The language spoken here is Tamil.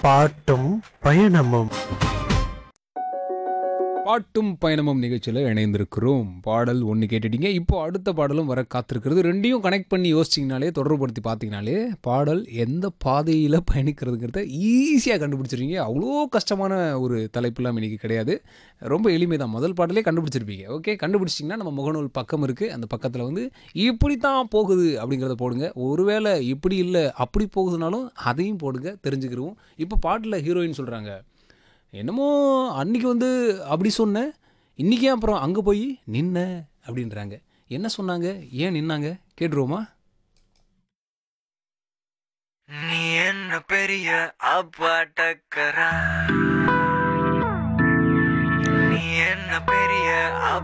பாட்டும் பயணமும் பாட்டும் பயணமும் நிகழ்ச்சியில் இணைந்திருக்கிறோம் பாடல் ஒன்று கேட்டுட்டீங்க இப்போ அடுத்த பாடலும் வர காத்திருக்கிறது ரெண்டையும் கனெக்ட் பண்ணி யோசிச்சிங்கனாலே தொடர்புபடுத்தி பார்த்தீங்கனாலே பாடல் எந்த பாதையில் பயணிக்கிறதுங்கிறத ஈஸியாக கண்டுபிடிச்சிருவீங்க அவ்வளோ கஷ்டமான ஒரு தலைப்புலாம் இன்னைக்கு கிடையாது ரொம்ப எளிமை தான் முதல் பாடலே கண்டுபிடிச்சிருப்பீங்க ஓகே கண்டுபிடிச்சிங்கன்னா நம்ம முகநூல் பக்கம் இருக்குது அந்த பக்கத்தில் வந்து இப்படி தான் போகுது அப்படிங்கிறத போடுங்க ஒருவேளை இப்படி இல்லை அப்படி போகுதுனாலும் அதையும் போடுங்க தெரிஞ்சுக்கிறோம் இப்போ பாட்டில் ஹீரோயின் சொல்கிறாங்க என்னமோ அன்னைக்கு வந்து அப்படி சொன்னேன் இன்றைக்கே அப்புறம் அங்கே போய் நின்ன அப்படின்றாங்க என்ன சொன்னாங்க ஏன் நின்னாங்க கேட்டுருவோமா நீ என்ன பெரிய அப்பாட்டக்கரா நீ என்ன பெரிய